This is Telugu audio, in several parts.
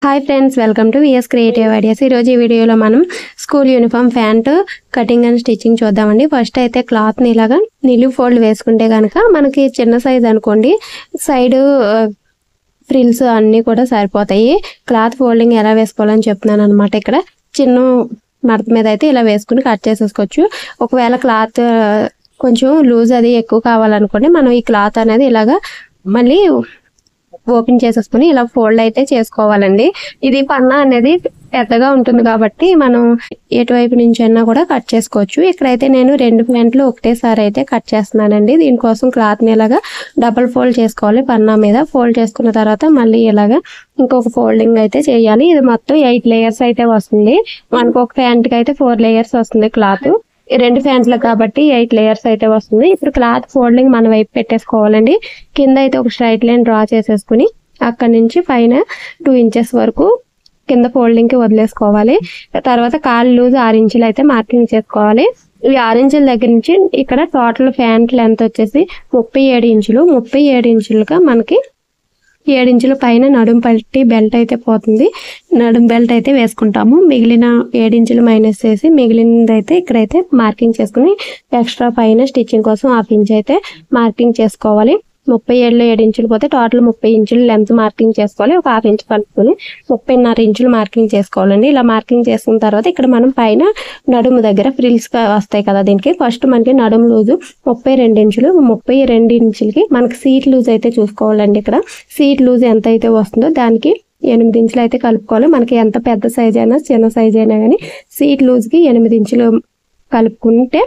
hi friends welcome to VS creative ideas ఈరోజు ఈ వీడియోలో మనం school uniform pant cutting and stitching చూద్దామండి ఫస్ట్ అయితే క్లాత్ని ఇలాగా నిలువు ఫోల్డ్ వేసుకుంటే కనుక మనకి చిన్న సైజ్ అనుకోండి సైడ్ ఫ్రిల్స్ అన్నీ కూడా సరిపోతాయి క్లాత్ ఫోల్డింగ్ ఎలా వేసుకోవాలని చెప్తున్నాను అనమాట ఇక్కడ చిన్న మడత మీద అయితే ఇలా వేసుకుని కట్ చేసేసుకోవచ్చు ఒకవేళ క్లాత్ కొంచెం లూజ్ అది ఎక్కువ కావాలనుకోండి మనం ఈ క్లాత్ అనేది ఇలాగా మళ్ళీ ఓపెన్ చేసేసుకుని ఇలా ఫోల్డ్ అయితే చేసుకోవాలండి ఇది పన్నా అనేది పెద్దగా ఉంటుంది కాబట్టి మనం ఎటువైపు నుంచి అయినా కూడా కట్ చేసుకోవచ్చు ఇక్కడైతే నేను రెండు ప్యాంట్లు ఒకటేసారి అయితే కట్ చేస్తున్నానండి దీనికోసం క్లాత్ని ఇలాగా డబల్ ఫోల్డ్ చేసుకోవాలి పన్నా మీద ఫోల్డ్ చేసుకున్న తర్వాత మళ్ళీ ఇలాగా ఇంకొక ఫోల్డింగ్ అయితే చేయాలి ఇది మొత్తం ఎయిట్ లేయర్స్ అయితే వస్తుంది మనకు ఒక ప్యాంట్కి అయితే ఫోర్ లేయర్స్ వస్తుంది క్లాత్ ఈ రెండు ఫ్యాన్స్లకు కాబట్టి ఎయిట్ లేయర్స్ అయితే వస్తుంది ఇప్పుడు క్లాత్ ఫోల్డింగ్ మన వైపు పెట్టేసుకోవాలండి కింద అయితే ఒక స్ట్రైట్ లైన్ డ్రా చేసేసుకుని అక్కడ నుంచి పైన టూ ఇంచెస్ వరకు కింద ఫోల్డింగ్ కి వదిలేసుకోవాలి తర్వాత కాళ్ళు లూజ్ ఆరు ఇంచులు అయితే మార్కింగ్ చేసుకోవాలి ఈ ఆరు ఇంచుల దగ్గర నుంచి ఇక్కడ టోటల్ ఫ్యాంట్ లెంత్ వచ్చేసి ముప్పై ఏడు ఇంచులు ముప్పై ఏడు ఇంచులుగా మనకి ఏడించుల పైన నడుం పట్టి బెల్ట్ అయితే పోతుంది నడుం బెల్ట్ అయితే వేసుకుంటాము మిగిలిన ఏడించులు మైనస్ చేసి మిగిలినది అయితే ఇక్కడైతే మార్కింగ్ చేసుకుని ఎక్స్ట్రా పైన స్టిచ్చింగ్ కోసం హాఫ్ ఇంచ్ అయితే మార్కింగ్ చేసుకోవాలి ముప్పై ఏడులో ఏడు ఇంచులు పోతే టోటల్ ముప్పై ఇంచులు లెంత్ మార్కింగ్ చేసుకోవాలి ఒక హాఫ్ ఇంచ్ కలుపుకొని ముప్పైన్నర ఇంచులు మార్కింగ్ చేసుకోవాలండి ఇలా మార్కింగ్ చేసుకున్న తర్వాత ఇక్కడ మనం పైన నడుము దగ్గర ఫ్రిల్స్ వస్తాయి కదా దీనికి ఫస్ట్ మనకి నడుము లూజు ముప్పై రెండు ఇంచులు ముప్పై రెండు ఇంచులకి మనకి సీట్ లూజ్ అయితే చూసుకోవాలండి ఇక్కడ సీట్ లూజ్ ఎంత అయితే వస్తుందో దానికి ఎనిమిది ఇంచులు అయితే కలుపుకోవాలి మనకి ఎంత పెద్ద సైజ్ అయినా చిన్న సైజ్ అయినా కానీ సీట్ లూజ్కి ఎనిమిది ఇంచులు కలుపుకుంటే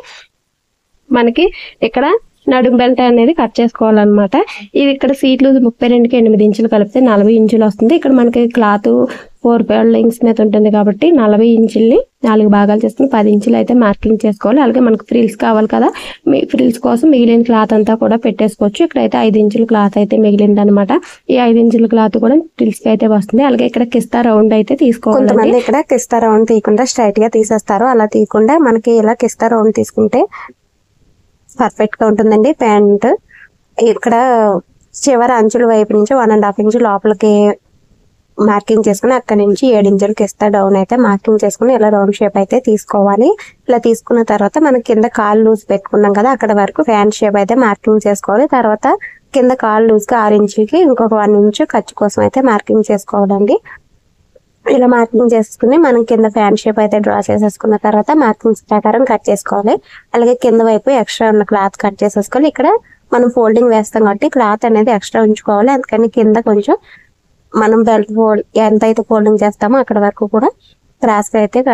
మనకి ఇక్కడ నడుం బెల్ట్ అనేది కట్ చేసుకోవాలన్నమాట ఇది ఇక్కడ సీట్ లూజ్ ముప్పై రెండుకి ఎనిమిది ఇంచులు కలిపితే నలభై ఇంచులు వస్తుంది ఇక్కడ మనకి క్లాత్ ఫోర్ ఫోల్డింగ్స్ మీద ఉంటుంది కాబట్టి నలభై ఇంచుల్ని నాలుగు భాగాలు చేసుకుని పది ఇంచులు అయితే మార్కింగ్ చేసుకోవాలి అలాగే మనకు ఫ్రిల్స్ కావాలి కదా మీ ఫ్రిల్స్ కోసం మిగిలిన క్లాత్ అంతా కూడా పెట్టేసుకోవచ్చు ఇక్కడైతే ఐదు ఇంచుల క్లాత్ అయితే మిగిలింది అనమాట ఈ ఐదు ఇంచుల క్లాత్ కూడా ఫ్రిల్స్ కి అయితే వస్తుంది అలాగే ఇక్కడ కిస్తా రౌండ్ అయితే తీసుకోవాలండి కొంతమంది ఇక్కడ కిస్తా రౌండ్ తీయకుండా స్ట్రైట్ గా తీసేస్తారు అలా తీయకుండా మనకి ఇలా కిస్తా రౌండ్ తీసుకుంటే పర్ఫెక్ట్ గా ఉంటుందండి ప్యాంట్ ఇక్కడ చివరి అంచుల వైపు నుంచి వన్ అండ్ హాఫ్ ఇంచు లోపలికి మార్కింగ్ చేసుకుని అక్కడ నుంచి ఏడు ఇంచులకి ఇస్తా డౌన్ అయితే మార్కింగ్ చేసుకుని ఇలా రౌండ్ షేప్ అయితే తీసుకోవాలి ఇలా తీసుకున్న తర్వాత మనం కింద కాలు లూజ్ పెట్టుకున్నాం కదా అక్కడ వరకు ఫ్యాన్ షేప్ అయితే మార్కింగ్ చేసుకోవాలి తర్వాత కింద కాలు లూజ్ కి ఆరు ఇంచులకి ఇంకొక వన్ ఇంచు ఖర్చు కోసం అయితే మార్కింగ్ చేసుకోవాలండి ఇలా మార్కింగ్ చేసుకుని మనం కింద ఫ్యాన్ షేప్ అయితే డ్రా చేసేసుకున్న తర్వాత మార్కింగ్స్ ప్రకారం కట్ చేసుకోవాలి అలాగే కింద వైపు ఎక్స్ట్రా ఉన్న క్లాత్ కట్ చేసేసుకోవాలి ఇక్కడ మనం ఫోల్డింగ్ వేస్తాం కాబట్టి క్లాత్ అనేది ఎక్స్ట్రా ఉంచుకోవాలి అందుకని కింద కొంచెం మనం బెల్ట్ ఫోల్డ్ ఎంత అయితే ఫోల్డింగ్ చేస్తామో అక్కడ వరకు కూడా క్రాస్ గా అయితే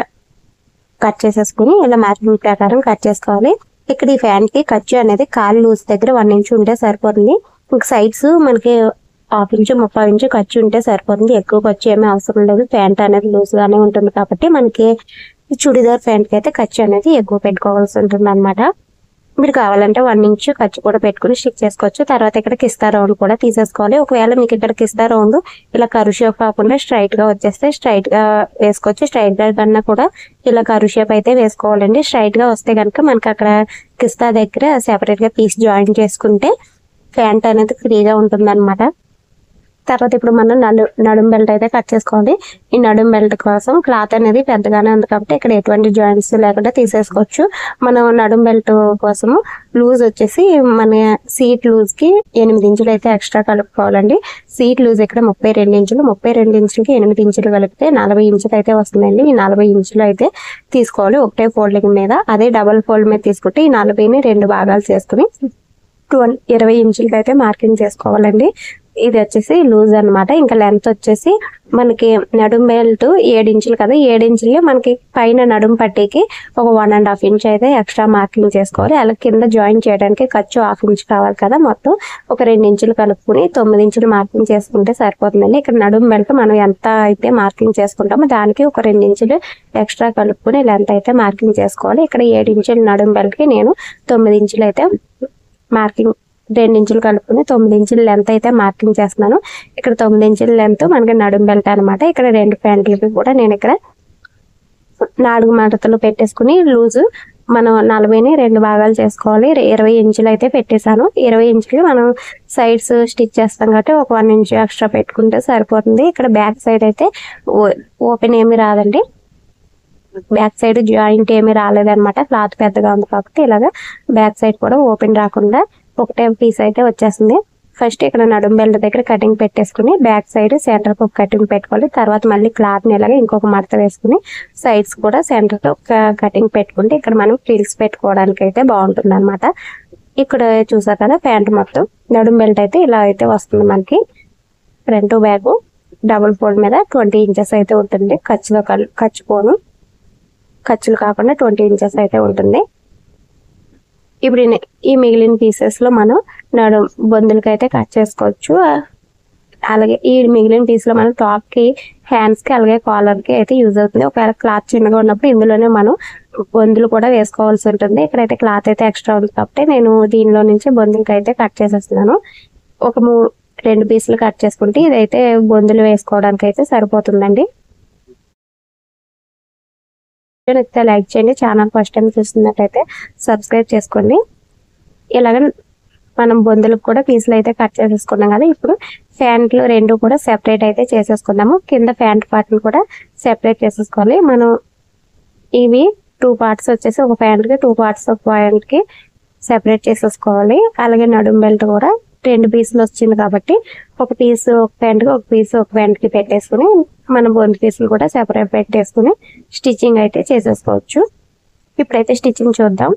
కట్ చేసేసుకుని ఇలా మార్కింగ్ ప్రకారం కట్ చేసుకోవాలి ఇక్కడ ఈ ఫ్యాన్ కి ఖర్చు అనేది కాలు లూజ్ దగ్గర వన్ ఇంచ్ ఉంటే సరిపోతుంది ఇంక సైడ్స్ మనకి హాఫ్ ఇంచు ముప్పై ఇంచు ఖర్చు ఉంటే సరిపోతుంది ఎక్కువ ఖర్చు ఏమీ అవసరం లేదు ప్యాంట్ అనేది లూజ్ గానే ఉంటుంది కాబట్టి మనకి ఈ చుడిదార్ ప్యాంట్ కి అయితే ఖర్చు అనేది ఎక్కువ పెట్టుకోవాల్సి ఉంటుంది అనమాట మీరు కావాలంటే వన్ ఇంచ్ ఖర్చు కూడా పెట్టుకుని స్టిక్ చేసుకోవచ్చు తర్వాత ఇక్కడ కిస్తా రౌండ్ కూడా తీసేసుకోవాలి ఒకవేళ మీకు ఇక్కడ కిస్తా రౌండ్ ఇలా కరు షేప్ కాకుండా స్ట్రైట్ గా వచ్చేస్తే స్ట్రైట్ గా వేసుకోవచ్చు స్ట్రైట్ గా కన్నా కూడా ఇలా కరు షేప్ అయితే వేసుకోవాలండి స్ట్రైట్ గా వస్తే కనుక మనకి అక్కడ కిస్తా దగ్గర సెపరేట్ గా పీస్ జాయిన్ చేసుకుంటే ప్యాంట్ అనేది ఫ్రీగా ఉంటుంది తర్వాత ఇప్పుడు మనం నడు నడుం బెల్ట్ అయితే కట్ చేసుకోవాలి ఈ నడుం బెల్ట్ కోసం క్లాత్ అనేది పెద్దగానే ఉంది కాబట్టి ఇక్కడ ఎటువంటి జాయింట్స్ లేకుండా తీసేసుకోవచ్చు మనం నడుం బెల్ట్ కోసము లూజ్ వచ్చేసి మన సీట్ లూజ్ కి ఎనిమిది ఇంచులు అయితే ఎక్స్ట్రా కలుపుకోవాలండి సీట్ లూజ్ ఇక్కడ ముప్పై రెండు ఇంచులు ముప్పై రెండు ఇంచులకి ఎనిమిది ఇంచులు కలిపితే నలభై ఇంచులు అయితే వస్తుందండి ఈ నలభై ఇంచులు అయితే తీసుకోవాలి ఒకటే ఫోల్డింగ్ మీద అదే డబల్ ఫోల్డ్ మీద తీసుకుంటే ఈ నలభైని రెండు భాగాలు చేసుకుని ట్వెల్ ఇరవై ఇంచులకి అయితే మార్కింగ్ చేసుకోవాలండి ఇది వచ్చేసి లూజ్ అన్నమాట ఇంకా లెంత్ వచ్చేసి మనకి నడుం బెల్ట్ ఏడు ఇంచులు కదా ఏడు ఇంచులు మనకి పైన నడుం పట్టీకి ఒక వన్ అండ్ హాఫ్ ఇంచ్ అయితే ఎక్స్ట్రా మార్కింగ్ చేసుకోవాలి అలా కింద జాయిన్ చేయడానికి ఖర్చు హాఫ్ ఇంచ్ కావాలి కదా మొత్తం ఒక రెండు ఇంచులు కలుపుకుని తొమ్మిది ఇంచులు మార్కింగ్ చేసుకుంటే సరిపోతుందండి ఇక్కడ నడుం బెల్ట్ మనం ఎంత అయితే మార్కింగ్ చేసుకుంటామో దానికి ఒక రెండు ఇంచులు ఎక్స్ట్రా కలుపుకుని లెంత్ అయితే మార్కింగ్ చేసుకోవాలి ఇక్కడ ఏడు ఇంచులు నడుం belt కి నేను తొమ్మిది ఇంచులు అయితే మార్కింగ్ రెండు ఇంచులు కలుపుకుని తొమ్మిది ఇంచుల లెంత్ అయితే మార్కింగ్ చేస్తున్నాను ఇక్కడ తొమ్మిది ఇంచుల లెంత్ మనకి నడుం బెల్ట్ అనమాట ఇక్కడ రెండు ప్యాంట్లకి కూడా నేను ఇక్కడ నాలుగు మడతలు పెట్టేసుకుని లూజు మనం నలభైని రెండు భాగాలు చేసుకోవాలి ఇరవై ఇంచులు అయితే పెట్టేశాను ఇరవై ఇంచులు మనం సైడ్స్ స్టిచ్ చేస్తాం కాబట్టి ఒక వన్ ఇంచ్ ఎక్స్ట్రా పెట్టుకుంటే సరిపోతుంది ఇక్కడ బ్యాక్ సైడ్ అయితే ఓపెన్ ఏమీ రాదండి బ్యాక్ సైడ్ జాయింట్ ఏమీ రాలేదన్నమాట క్లాత్ పెద్దగా ఉంది కాబట్టి ఇలాగా బ్యాక్ సైడ్ కూడా ఓపెన్ రాకుండా ఒకటే పీస్ అయితే వచ్చేసింది ఫస్ట్ ఇక్కడ నడుం బెల్ట్ దగ్గర కటింగ్ పెట్టేసుకుని బ్యాక్ సైడ్ సెంటర్ ఒక కటింగ్ పెట్టుకోవాలి తర్వాత మళ్ళీ క్లాత్ ని ఇలాగా ఇంకొక మడత వేసుకుని సైడ్స్ కూడా సెంటర్ తో ఒక కటింగ్ పెట్టుకుంటే ఇక్కడ మనం ఫ్రిల్స్ పెట్టుకోవడానికి అయితే బాగుంటుంది అనమాట ఇక్కడ చూసారు కదా ప్యాంట్ మొత్తం నడుం బెల్ట్ అయితే ఇలా అయితే వస్తుంది మనకి ఫ్రంట్ బ్యాగ్ డబుల్ ఫోల్డ్ మీద ట్వంటీ ఇంచెస్ అయితే ఉంటుంది ఖర్చులో ఖర్చు పోను ఖర్చులు కాకుండా ట్వంటీ ఇంచెస్ అయితే ఉంటుంది ఇప్పుడు ఈ- ఈ మిగిలిన పీసెస్ లో మనం నడు బొందులకి అయితే కట్ చేసుకోవచ్చు అలాగే ఈ మిగిలిన పీస్ లో మనం టాప్ కి హ్యాండ్స్ కి అలాగే కాలర్ కి అయితే యూజ్ అవుతుంది ఒకవేళ క్లాత్ చిన్నగా ఉన్నప్పుడు ఇందులోనే మనం బొందులు కూడా వేసుకోవాల్సి ఉంటుంది ఇక్కడైతే క్లాత్ అయితే ఎక్స్ట్రా ఉంది కాబట్టి నేను దీనిలో నుంచి బొందులకి అయితే కట్ చేసేస్తున్నాను ఒక మూ రెండు పీసులు కట్ చేసుకుంటే ఇదైతే బొందులు వేసుకోవడానికి అయితే సరిపోతుందండి వీడియో నచ్చితే లైక్ చేయండి ఛానల్ ఫస్ట్ టైం చూస్తున్నట్టయితే సబ్స్క్రైబ్ చేసుకోండి ఇలాగ మనం బొందులకు కూడా పీసులు అయితే కట్ చేసేసుకున్నాం కదా ఇప్పుడు ఫ్యాంట్లు రెండు కూడా సెపరేట్ అయితే చేసేసుకుందాము కింద ప్యాంట్ పార్ట్ని కూడా సెపరేట్ చేసేసుకోవాలి మనం ఇవి టూ పార్ట్స్ వచ్చేసి ఒక ప్యాంట్ కి టూ పార్ట్స్ ఒక ప్యాంట్ కి సెపరేట్ చేసేసుకోవాలి అలాగే నడుం బెల్ట్ కూడా రెండు పీసులు వచ్చింది కాబట్టి ఒక పీస్ ఒక ప్యాంట్ కి ఒక పీస్ ఒక ప్యాంట్ కి పెట్టేసుకుని మన బొందు పీసులు కూడా సెపరేట్ పెట్టేసుకుని స్టిచ్చింగ్ అయితే చేసేసుకోవచ్చు ఇప్పుడైతే స్టిచ్చింగ్ చూద్దాం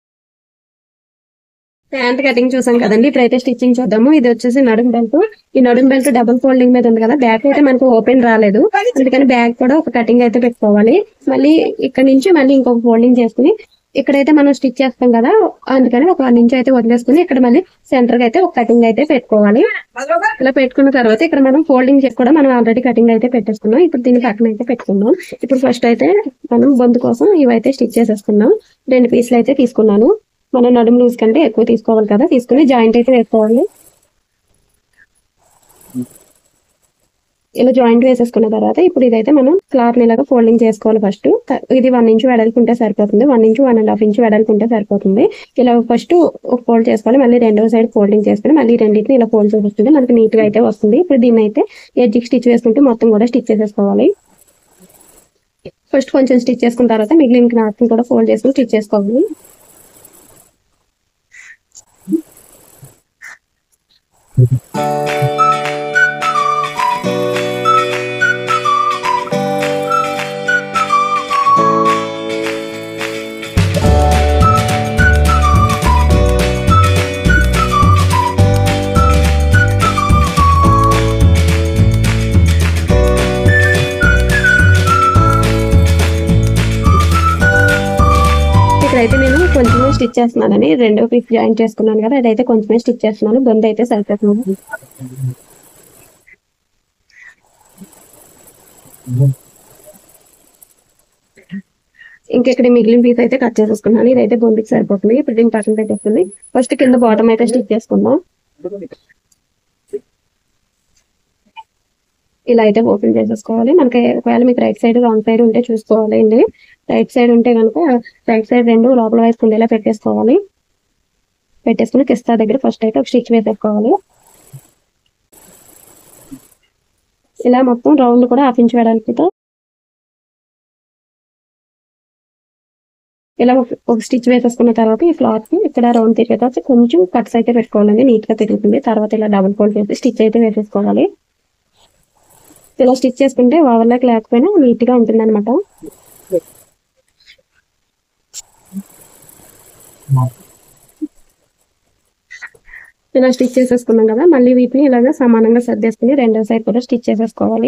ప్యాంట్ కటింగ్ చూసాం కదండి ఇప్పుడైతే స్టిచ్చింగ్ చూద్దాము ఇది వచ్చేసి నడుం బెల్ట్ ఈ నడుం బెల్ట్ డబుల్ ఫోల్డింగ్ మీద ఉంది కదా బ్యాక్ అయితే మనకు ఓపెన్ రాలేదు అందుకని బ్యాక్ కూడా ఒక కటింగ్ అయితే పెట్టుకోవాలి మళ్ళీ ఇక్కడ నుంచి మళ్ళీ ఇంకొక ఫోల్డింగ్ చేసుకుని ఇక్కడైతే మనం స్టిచ్ చేస్తాం కదా అందుకని ఒక వన్ ఇంచ్ అయితే వదిలేసుకుని ఇక్కడ మళ్ళీ సెంటర్ కి అయితే ఒక కటింగ్ అయితే పెట్టుకోవాలి ఇలా పెట్టుకున్న తర్వాత ఇక్కడ మనం ఫోల్డింగ్ చేసి కూడా మనం ఆల్రెడీ కటింగ్ అయితే పెట్టేసుకున్నాం ఇప్పుడు దీని పక్కన అయితే పెట్టుకుందాం ఇప్పుడు ఫస్ట్ అయితే మనం బొందు కోసం ఇవైతే స్టిచ్ చేసేసుకున్నాం రెండు పీసులు అయితే తీసుకున్నాను మనం నడుము లూజ్ కంటే ఎక్కువ తీసుకోవాలి కదా తీసుకుని జాయింట్ అయితే వేసుకోవాలి ఇలా జాయింట్ వేసేసుకున్న తర్వాత ఇప్పుడు ఇదైతే మనం క్లాత్ ఇలాగా ఫోల్డింగ్ చేసుకోవాలి ఫస్ట్ ఇది వన్ ఇంచ్ వెడల్పుంటే సరిపోతుంది one inch one and half inch వెడల్పుంటే సరిపోతుంది ఇలా ఫస్ట్ ఒక ఫోల్డ్ చేసుకోవాలి మళ్ళీ రెండో సైడ్ ఫోల్డింగ్ చేసుకుని మళ్ళీ రెండింటిని ఇలా ఫోల్డ్ చేసేస్తుంది మనకి నీట్ గా అయితే వస్తుంది ఇప్పుడు దీన్ని అయితే ఎడ్జికి స్టిచ్ వేసుకుంటే మొత్తం కూడా స్టిచ్ చేసేసుకోవాలి ఫస్ట్ కొంచెం స్టిచ్ చేసుకున్న తర్వాత మిగిలిన క్లాత్ కూడా ఫోల్డ్ చేసుకుని స్టిచ్ చేసుకోవాలి ఇక్కడైతే నేను కొంచెమే స్టిచ్ చేస్తున్నానని రెండో పీస్ జాయిన్ చేసుకున్నాను కదా అదైతే కొంచెమే స్టిచ్ చేస్తున్నాను బొంద అయితే సరిపోతుంది ఇంకా ఇక్కడ మిగిలిన పీస్ అయితే కట్ చేసేసుకున్నాను ఇదైతే బొందికి సరిపోతుంది ఇప్పుడు దీన్ని పక్కన పెట్టేస్తుంది ఫస్ట్ కింద బాటమ్ అయితే స్టిచ్ చేసుకుందాం ఇలా అయితే ఓపెన్ చేసేసుకోవాలి మనకి ఒకవేళ మీకు రైట్ సైడ్ రాంగ్ సైడ్ ఉంటే చూసుకోవాలి అండి రైట్ సైడ్ ఉంటే కనుక రైట్ సైడ్ రెండు లోపల వైపు ఉండేలా పెట్టేసుకోవాలి పెట్టేసుకుని కిస్తా దగ్గర ఫస్ట్ అయితే ఒక స్టిచ్ వేసేసుకోవాలి ఇలా మొత్తం రౌండ్ కూడా హాఫ్ ఇంచ్ వేయడానికితో ఇలా ఒక- ఒక స్టిచ్ వేసేసుకున్న తర్వాత ఈ క్లాత్ ని ఇక్కడ రౌండ్ తిరిగే తర్వాత కొంచెం కట్స్ అయితే పెట్టుకోవాలండి నీట్ గా తిరుగుతుంది తర్వాత ఇలా డబుల్ ఫోల్డ్ చేసి స్టిచ్ అయితే వేసేసుకోవాలి ఇలా స్టిచ్ చేసుకుంటే ఓవర్లాక్ లేకపోయినా నీట్ గా ఉంటుంది అనమాట ఇలా స్టిచ్ చేసేసుకున్నాం కదా మళ్ళీ వీటిని ఇలాగా సమానంగా సర్దేసుకుని రెండో సైడ్ కూడా స్టిచ్ చేసేసుకోవాలి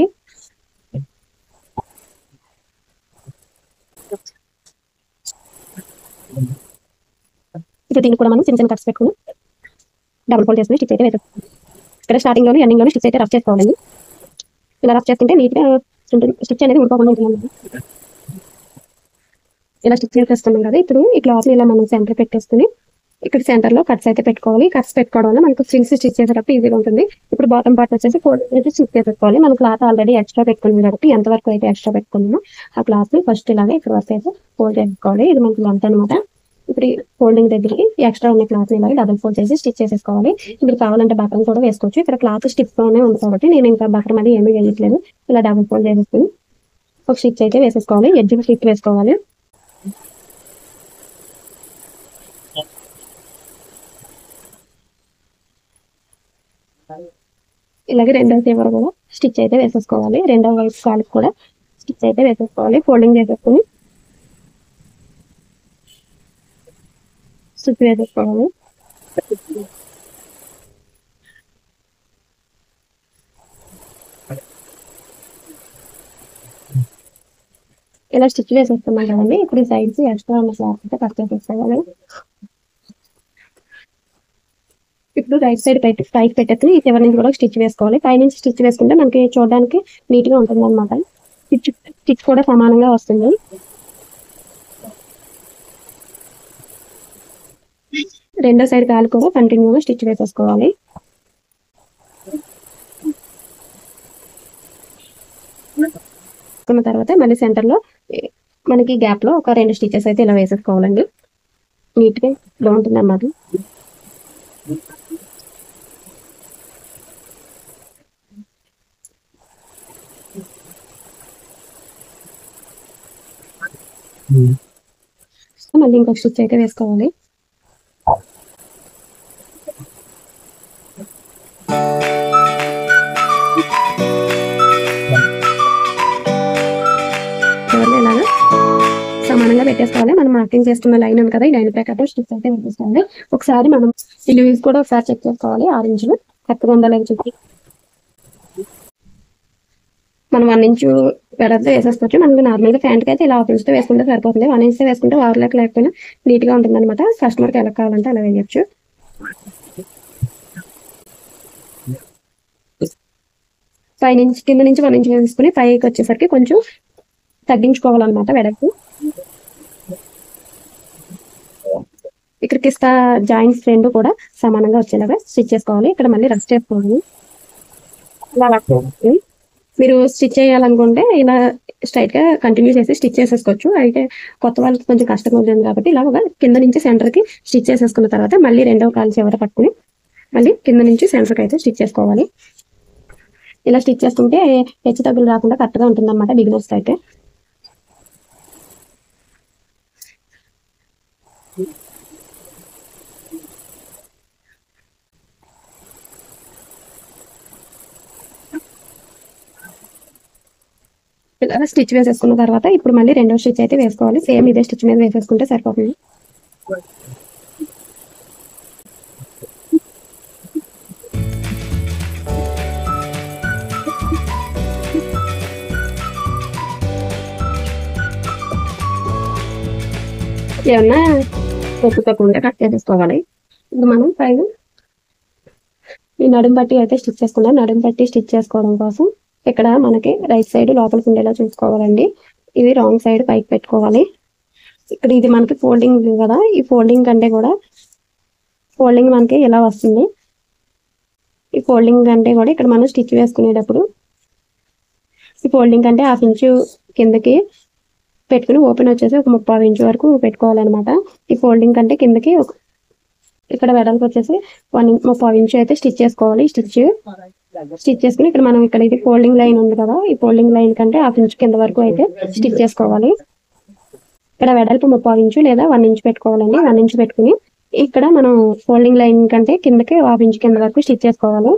ఇప్పుడు దీనికి కూడా మనం చిన్న చిన్న కట్స్ పెట్టుకుని డబుల్ ఫోల్డ్ చేసుకుని స్టిచ్ అయితే వేసేసుకోవాలి ఇక్కడ స్టార్టింగ్ లోని ఎండింగ్ లోని స్టిచ్ అయితే రఫ్ చేసుకోవాలండి ఇలా రఫ్ చేసుకుంటే నీట్ గా ఉంటుంది స్టిచ్ అనేది ఊడిపోకుండా ఉంటుంది ఇలా స్టిచ్ చేసేస్తున్నాం కదా ఇప్పుడు ఈ క్లాత్ ఇలా మనం సెంటర్ పెట్టేసుకుని ఇక్కడ సెంటర్ లో కట్స్ అయితే పెట్టుకోవాలి కట్స్ పెట్టుకోవడం వల్ల మనకు స్ట్రింగ్స్ స్టిచ్ చేసేటప్పుడు ఈజీగా ఉంటుంది ఇప్పుడు బాటమ్ పార్ట్ వచ్చేసి ఫోల్డ్ అయితే స్టిచ్ చేసేసుకోవాలి మనం క్లాత్ ఆల్రెడీ ఎక్స్ట్రా పెట్టుకుంది కాబట్టి ఎంత వరకు అయితే ఎక్స్ట్రా పెట్టుకున్నామో ఆ క్లాత్ ని ఫస్ట్ ఇలాగే ఇక్కడ వరకు అయితే ఫోల్డ్ చేసుకోవాలి ఇది మనకి లెంత్ అనమాట ఇప్పుడు ఫోల్డింగ్ దగ్గరికి ఎక్స్ట్రా ఉన్న క్లాత్ ఇలాగే డబుల్ ఫోల్డ్ చేసి స్టిచ్ చేసేసుకోవాలి ఇప్పుడు కావాలంటే బటన్ కూడా వేసుకోవచ్చు ఇక్కడ క్లాత్ స్టిప్ లోనే ఉంది కాబట్టి నేను ఇంకా బటన్ అది ఏమీ వేయట్లేదు ఇలా డబుల్ ఫోల్డ్ చేసేసుకుని ఒక స్టిచ్ అయితే వేసేసుకోవాలి ఎడ్జ్ స్టిచ్ వేసుకోవాలి ఇలాగే రెండో చివర కూడా స్టిచ్ అయితే వేసేసుకోవాలి రెండో వైపు కాలుకి కూడా స్టిచ్ అయితే వేసేసుకోవాలి ఫోల్డింగ్ చేసేసుకుని స్టిచ్ వేసేసుకోవాలి ఇలా స్టిచ్ వేసేస్తున్నాం కదండి ఇప్పుడు ఈ సైడ్స్ ఎక్స్ట్రా ఉన్న క్లాత్ అయితే కట్ చేసేసుకోవాలి ఇప్పుడు రైట్ సైడ్ పెట్టి పైకి పెట్టేసి ఈ చివరి నుంచి కూడా స్టిచ్ వేసుకోవాలి పై నుంచి స్టిచ్ వేసుకుంటే మనకి చూడడానికి నీట్ గా ఉంటుంది అనమాట స్టిచ్ స్టిచ్ కూడా సమానంగా వస్తుంది రెండో సైడ్ కాలు కూడా కంటిన్యూగా స్టిచ్ వేసేసుకోవాలి వేసుకున్న తర్వాత మళ్ళీ సెంటర్ లో ఏ, మనకి గ్యాప్ లో ఒక రెండు స్టిచెస్ అయితే ఇలా వేసేసుకోవాలండి నీట్ గా బాగుంటుంది అన్నమాట సో మళ్ళీ ఇంకొక స్టిచ్ అయితే వేసుకోవాలి చివరిలో ఇలాగా సమానంగా పెట్టేసుకోవాలి మనం మార్కింగ్ చేస్తున్న లైన్ ఉంది కదా ఈ లైన్ ప్రకారం స్టిచ్ అయితే వేసేసుకోవాలి ఒకసారి మనం ఈ లూజ్ కూడా ఒకసారి చెక్ చేసుకోవాలి ఆరు ఇంచులు కరెక్ట్గా ఉందా లేదు చూసి మనం వన్ ఇంచు వెడల్తో వేసేసుకోవచ్చు మనకి నార్మల్గా ప్యాంట్కి అయితే ఇలా హాఫ్ ఇంచుతో వేసుకుంటే సరిపోతుంది వన్ ఇంచుతో వేసుకుంటే వార్లకు లేకపోయినా నీట్గా ఉంటుంది అనమాట కస్టమర్కి ఎలా కావాలంటే అలా వేయచ్చు పై నుంచి కింద నుంచి వన్ ఇంచ్ వేసుకుని పైకి వచ్చేసరికి కొంచెం తగ్గించుకోవాలన్నమాట వెడల్పు ఇక్కడ కిస్తా జాయింట్స్ రెండు కూడా సమానంగా వచ్చేలాగా స్టిచ్ చేసుకోవాలి ఇక్కడ మళ్ళీ రఫ్ చేసుకోవాలి ఇలా రఫ్ చేసుకుని మీరు స్టిచ్ చేయాలనుకుంటే ఇలా స్ట్రైట్ గా కంటిన్యూ చేసి స్టిచ్ చేసేసుకోవచ్చు అయితే కొత్త వాళ్ళకి కొంచెం కష్టంగా ఉంటుంది కాబట్టి ఇలా ఒక కింద నుంచి సెంటర్ కి స్టిచ్ చేసేసుకున్న తర్వాత మళ్ళీ రెండవ కాలు చివర పట్టుకుని మళ్ళీ కింద నుంచి సెంటర్ కి అయితే స్టిచ్ చేసుకోవాలి ఇలా స్టిచ్ చేసుకుంటే హెచ్చు తగ్గులు రాకుండా కరెక్ట్ గా ఉంటుంది అనమాట బిగినర్స్ అయితే ఇలా స్టిచ్ వేసేసుకున్న తర్వాత ఇప్పుడు మళ్ళీ రెండో స్టిచ్ అయితే వేసుకోవాలి సేమ్ ఇదే స్టిచ్ మీద వేసేసుకుంటే సరిపోతుంది ఏమన్నా పొట్టు తక్కువ కట్ చేసేసుకోవాలి ఇప్పుడు మనం పైన ఈ నడుం పట్టి అయితే స్టిచ్ చేసుకున్నాం నడుం పట్టి స్టిచ్ చేసుకోవడం కోసం ఇక్కడ మనకి రైట్ సైడ్ లోపలికి ఉండేలా చూసుకోవాలండి ఇది రాంగ్ సైడ్ పైకి పెట్టుకోవాలి ఇక్కడ ఇది మనకి ఫోల్డింగ్ ఉంది కదా ఈ ఫోల్డింగ్ కంటే కూడా ఫోల్డింగ్ మనకి ఇలా వస్తుంది ఈ ఫోల్డింగ్ కంటే కూడా ఇక్కడ మనం స్టిచ్ వేసుకునేటప్పుడు ఈ ఫోల్డింగ్ కంటే హాఫ్ ఇంచు కిందకి పెట్టుకుని ఓపెన్ వచ్చేసి ఒక ముప్పై ఇంచు వరకు పెట్టుకోవాలన్నమాట ఈ ఫోల్డింగ్ కంటే కిందకి ఒక ఇక్కడ వెడల్పు వచ్చేసి వన్ ముప్పై ఇంచు అయితే స్టిచ్ చేసుకోవాలి స్టిచ్ స్టిచ్ చేసుకుని ఇక్కడ మనం ఇక్కడ ఇది ఫోల్డింగ్ లైన్ ఉంది కదా ఈ ఫోల్డింగ్ లైన్ కంటే హాఫ్ ఇంచ్ కింద వరకు అయితే స్టిచ్ చేసుకోవాలి ఇక్కడ వెడల్పు ముప్పై ఇంచు లేదా వన్ ఇంచ్ పెట్టుకోవాలండి వన్ ఇంచ్ పెట్టుకుని ఇక్కడ మనం ఫోల్డింగ్ లైన్ కంటే కిందకి హాఫ్ ఇంచ్ కింద వరకు స్టిచ్ చేసుకోవాలి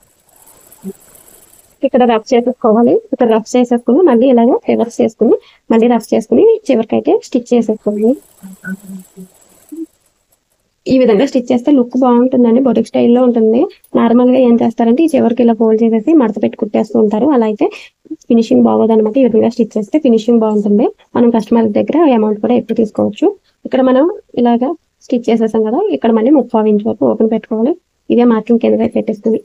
ఇక్కడ రఫ్ చేసేసుకోవాలి ఇక్కడ రఫ్ చేసేసుకుని మళ్ళీ ఇలాగ రివర్స్ చేసుకుని మళ్ళీ రఫ్ చేసుకుని చివరికి అయితే స్టిచ్ చేసేసుకోవాలి ఈ విధంగా స్టిచ్ చేస్తే లుక్ బాగుంటుందండి బొటిక్ స్టైల్లో ఉంటుంది నార్మల్ గా ఏం చేస్తారంటే ఈ చివరికి ఇలా ఫోల్డ్ చేసేసి మడత పెట్టి కుట్టేస్తూ ఉంటారు అలా అయితే ఫినిషింగ్ బాగోదు అనమాట ఈ విధంగా స్టిచ్ చేస్తే ఫినిషింగ్ బాగుంటుంది మనం కస్టమర్ దగ్గర అమౌంట్ కూడా ఎక్కువ తీసుకోవచ్చు ఇక్కడ మనం ఇలాగా స్టిచ్ చేసేసాం కదా ఇక్కడ మళ్ళీ ముప్పై ఇంచ్ వరకు ఓపెన్ పెట్టుకోవాలి ఇదే మార్కింగ్ కింద వైపు పెట్టేస్తుంది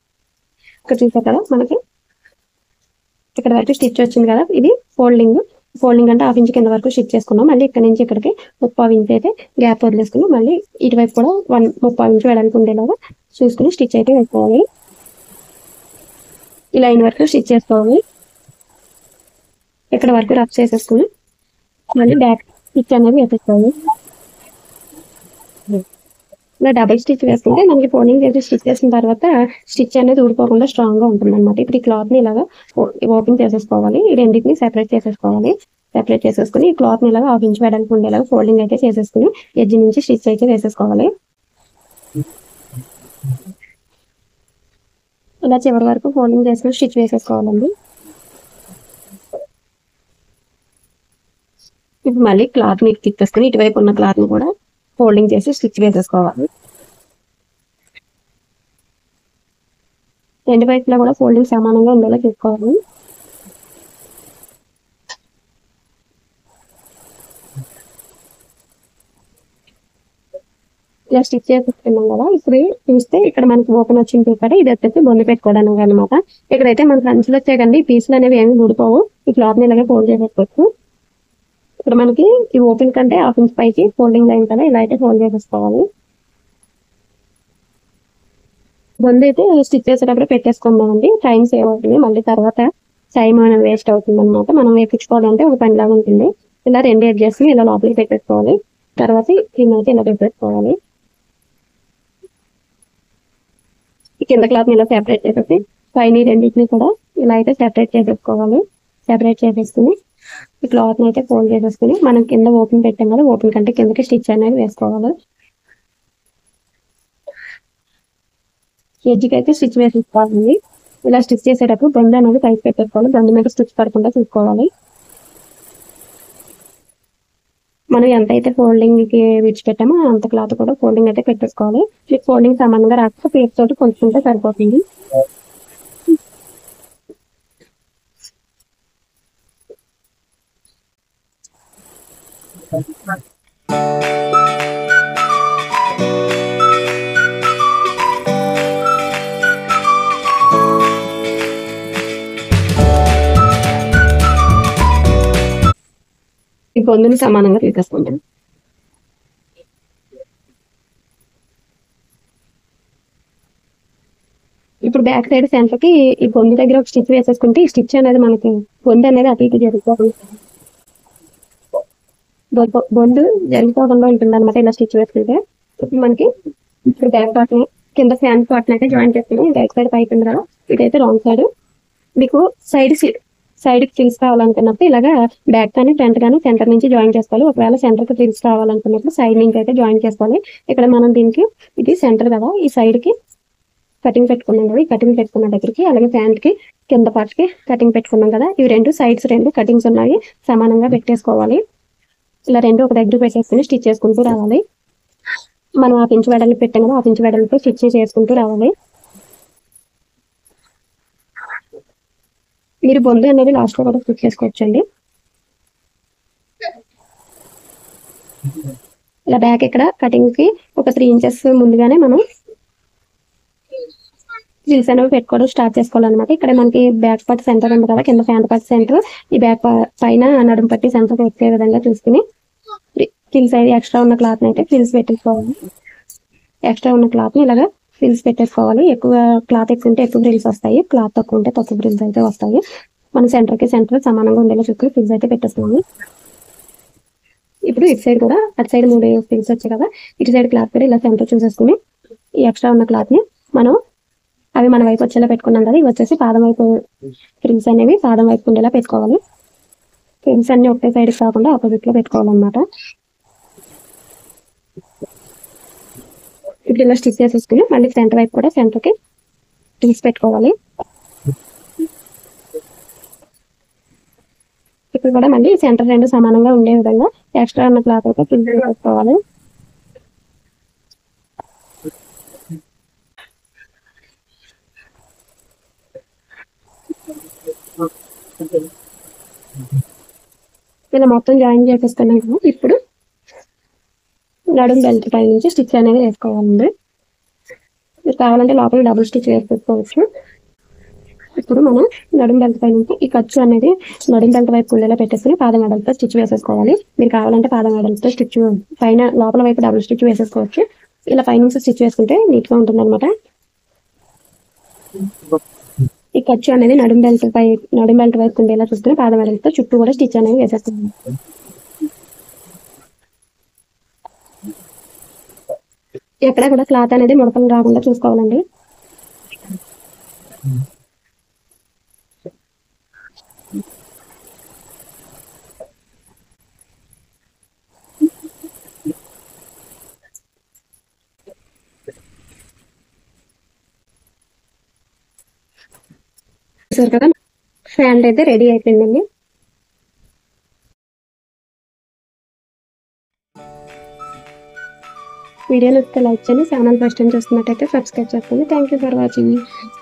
ఇక్కడ చూసారు కదా మనకి ఇక్కడ వరకు స్టిచ్ వచ్చింది కదా ఇది ఫోల్డింగ్ ఫోల్డింగ్ అంటే హాఫ్ ఇంచ్ కింద వరకు స్టిచ్ చేసుకున్నాం మళ్ళీ ఇక్కడ నుంచి ఇక్కడికి ముప్పావు ఇంచ్ అయితే గ్యాప్ వదిలేసుకుని మళ్ళీ ఇటువైపు కూడా వన్ ముప్పావు ఇంచ్ వెళ్ళడానికి ఉండేలాగా చూసుకుని స్టిచ్ అయితే వేసుకోవాలి ఈ లైన్ వరకు స్టిచ్ చేసుకోవాలి ఇక్కడ వరకు రఫ్ చేసేసుకుని మళ్ళీ బ్యాక్ స్టిచ్ అనేది వేసేసుకోవాలి ఇలా డబుల్ స్టిచ్ వేసుకుంటే మనకి ఫోల్డింగ్ చేసి స్టిచ్ చేసిన తర్వాత స్టిచ్ అనేది ఊడిపోకుండా స్ట్రాంగ్ గా ఉంటుంది అనమాట ఇప్పుడు ఈ క్లాత్ ని ఇలాగా ఓపెన్ చేసేసుకోవాలి ఈ రెండింటిని సెపరేట్ చేసేసుకోవాలి సెపరేట్ చేసేసుకుని ఈ క్లాత్ ని ఇలాగా హాఫ్ ఇంచ్ వేయడానికి ఉండేలాగా ఫోల్డింగ్ అయితే చేసేసుకుని ఎడ్జ్ నుంచి స్టిచ్ అయితే వేసేసుకోవాలి ఇలా చివరి వరకు ఫోల్డింగ్ చేసుకుని స్టిచ్ వేసేసుకోవాలండి ఇప్పుడు మళ్ళీ క్లాత్ ని తిప్పేసుకుని ఇటువైపు ఉన్న క్లాత్ ని కూడా ఫోల్డింగ్ చేసి స్టిచ్ వేసేసుకోవాలి రెండు వైపులా కూడా ఫోల్డింగ్ సమానంగా ఉండేలా చూసుకోవాలి ఇలా స్టిచ్ చేసేసుకున్నాం కదా ఇప్పుడు చూస్తే ఇక్కడ మనకి ఓపెన్ వచ్చిన పేపర్ ఇది వచ్చేసి బొందు పెట్టుకోవడానికి అనమాట ఇక్కడైతే మనకి అంచులు వచ్చాయి కండి పీసులు అనేవి ఏమి ఊడిపోవు ఈ క్లాత్ ని ఇలాగే ఫోల్డ్ చేసేసుకోవచ్చు ఇక్కడ మనకి ఈ ఓపెన్ కంటే హాఫ్ ఇంచ్ పైకి ఫోల్డింగ్ లైన్ కదా ఇలా అయితే ఫోల్డ్ చేసేసుకోవాలి బొందు అయితే స్టిచ్ చేసేటప్పుడు పెట్టేసుకుందామండి టైం సేవ్ అవుతుంది మళ్ళీ తర్వాత టైం అనేది వేస్ట్ అవుతుంది అనమాట మనం వేపించుకోవాలంటే ఒక పనిలాగా ఉంటుంది ఇలా రెండు ఎడ్జెస్ ఇలా లోపలికి పెట్టేసుకోవాలి తర్వాత కింద అయితే ఇలా పెట్టేసుకోవాలి ఈ కింద క్లాత్ ఇలా సెపరేట్ చేసేసి పైన ఈ రెండింటిని కూడా ఇలా అయితే సెపరేట్ చేసేసుకోవాలి సెపరేట్ చేసేసుకుని ఈ క్లాత్ అయితే ఫోల్డ్ చేసేసుకుని మనం కింద ఓపెన్ పెట్టాం కదా ఓపెన్ కంటే కిందకి స్టిచ్ అనేది వేసుకోవాలి ఎడ్జ్కి అయితే స్టిచ్ వేసేసుకోవాలి ఇలా స్టిచ్ చేసేటప్పుడు బొంద అనేది పైకి పెట్టేసుకోవాలి బొంద మీద స్టిచ్ పడకుండా చూసుకోవాలి మనం ఎంత అయితే ఫోల్డింగ్ కి విడిచిపెట్టామో అంత క్లాత్ కూడా ఫోల్డింగ్ అయితే పెట్టేసుకోవాలి మీకు ఫోల్డింగ్ సమానంగా రాకపోతే పేప్ తోటి కొంచుకుంటే సరిపోతుంది ఈ బొందుని సమానంగా తీసేసుకుంటాం ఇప్పుడు బ్యాక్ సైడ్ సెంటర్ కి ఈ బొందు దగ్గర ఒక స్టిచ్ వేసేసుకుంటే ఈ స్టిచ్ అనేది మనకి బొందు అనేది అటు ఇటు జరుగుతుంది బొ- బొందు జరిగిపోకుండా ఉంటుంది అనమాట ఇలా స్టిచ్ వేసుకుంటే ఇప్పుడు మనకి ఇప్పుడు బ్యాక్ పార్ట్ ని కింద ఫ్యాన్ పార్ట్ అయితే జాయిన్ చేసుకుని బ్యాక్ సైడ్ పైపు ఉంది కదా ఇదైతే రాంగ్ సైడ్ మీకు సైడ్ సైడ్ కి ఫిల్స్ కావాలనుకున్నప్పుడు ఇలాగా బ్యాక్ కానీ ఫ్రంట్ కానీ సెంటర్ నుంచి జాయిన్ చేసుకోవాలి ఒకవేళ సెంటర్ కి ఫిల్స్ కావాలనుకున్నప్పుడు సైడ్ నుంచి అయితే జాయిన్ చేసుకోవాలి ఇక్కడ మనం దీనికి ఇది సెంటర్ కదా ఈ సైడ్ కి కటింగ్ పెట్టుకున్నాం కదా ఈ కటింగ్ పెట్టుకున్న దగ్గరికి అలాగే ప్యాంట్ కి కింద పార్ట్ కి కటింగ్ పెట్టుకున్నాం కదా ఇవి రెండు సైడ్స్ రెండు కటింగ్స్ ఉన్నాయి సమానంగా పెట్టేసుకోవాలి ఇలా రెండు ఒక దగ్గర పెట్టేసుకుని స్టిచ్ చేసుకుంటూ రావాలి మనం ఆ పించు వెడల్పు పెట్టాం కదా ఆ పించు వెడల్పు స్టిచ్ చేసుకుంటూ రావాలి మీరు బొందు అనేది లాస్ట్ లో కూడా స్టిచ్ చేసుకోవచ్చండి ఇలా బ్యాక్ ఇక్కడ కటింగ్ కి ఒక త్రీ ఇంచెస్ ముందుగానే మనం రిల్స్ అనేవి పెట్టుకోవడం స్టార్ట్ చేసుకోవాలన్నమాట ఇక్కడ మనకి బ్యాక్ పార్ట్ సెంటర్ ఉంది కదా కింద ఫ్యాంట్ పార్ట్ సెంటర్ ఈ బ్యాక్ పైన నడుము పట్టి సెంటర్ వచ్చే విధంగా చూసుకుని ఫిల్స్ అయితే ఎక్స్ట్రా ఉన్న క్లాత్ అయితే ఫిల్స్ పెట్టేసుకోవాలి ఎక్స్ట్రా ఉన్న క్లాత్ ని ఇలాగా ఫిల్స్ పెట్టేసుకోవాలి ఎక్కువ క్లాత్ ఎక్కువ ఉంటే ఎక్కువ ఫ్రిల్స్ వస్తాయి క్లాత్ తక్కువ ఉంటే తక్కువ ఫ్రిల్స్ అయితే వస్తాయి మన సెంటర్ కి సెంటర్ సమానంగా ఉండేలా చూసుకుని ఫిల్స్ అయితే పెట్టేస్తున్నాము ఇప్పుడు ఇటు సైడ్ కూడా అటు సైడ్ మూడు ఫిల్స్ వచ్చాయి కదా ఇటు సైడ్ క్లాత్ కూడా ఇలా సెంటర్ చూసేసుకుని ఈ ఎక్స్ట్రా ఉన్న క్లాత్ ని మనం అవి మన వైపు వచ్చేలా పెట్టుకున్నాం కదా ఇవి వచ్చేసి పాదం వైపు ఫ్రిల్స్ అనేవి పాదం వైపు ఉండేలా పెట్టుకోవాలి ఫ్రిల్స్ అన్ని ఒకటే సైడ్ కాకుండా ఆపోజిట్ లో పెట్టుకోవాలన్నమాట ఇప్పుడు ఇలా స్టిచ్ చేసేసుకుని మళ్ళీ ఫ్రంట్ వైపు కూడా సెంటర్ కి ఫ్రిల్స్ పెట్టుకోవాలి ఇప్పుడు కూడా మళ్ళీ సెంటర్ రెండు సమానంగా ఉండే విధంగా ఎక్స్ట్రా ఉన్న క్లాత్ అయితే ఫ్రిల్స్ చేసుకోవాలి ఇలా మొత్తం జాయిన్ చేసేసుకున్నాం కదా ఇప్పుడు నడుము బెల్ట్ పై నుంచి స్టిచ్ అనేది వేసుకోవాలండి మీరు కావాలంటే లోపల డబుల్ స్టిచ్ వేసుకోవచ్చు ఇప్పుడు మనం నడుం బెల్ట్ పై నుంచి ఈ ఖర్చు అనేది నడుం బెల్ట్ వైపు కుళ్ళేలా పెట్టేసుకుని పాదం మెడలతో స్టిచ్ వేసేసుకోవాలి మీరు కావాలంటే పాదం మెడలతో స్టిచ్ పైన లోపల వైపు డబుల్ స్టిచ్ వేసేసుకోవచ్చు ఇలా పైనుంచి స్టిచ్ వేసుకుంటే నీట్ గా ఉంటుంది అనమాట ఈ ఖర్చు అనేది నడుం బెల్ట్ పై నడుం బెల్ట్ వైపు ఉండేలా చూసుకుని పాదం మెడలతో చుట్టూ కూడా స్టిచ్ అనేది వేసేస్తుంది ఎక్కడ కూడా క్లాత్ అనేది ముడతలు రాకుండా చూసుకోవాలండి చూసారు కదా ఫ్యాంట్ అయితే రెడీ అయిపోయిందండి వీడియో నచ్చితే లైక్ చేయండి ఛానల్ ఫస్ట్ టైం చూస్తున్నట్టయితే సబ్స్క్రైబ్ చేసుకోండి థ్యాంక్ యూ ఫర్ వాచింగ్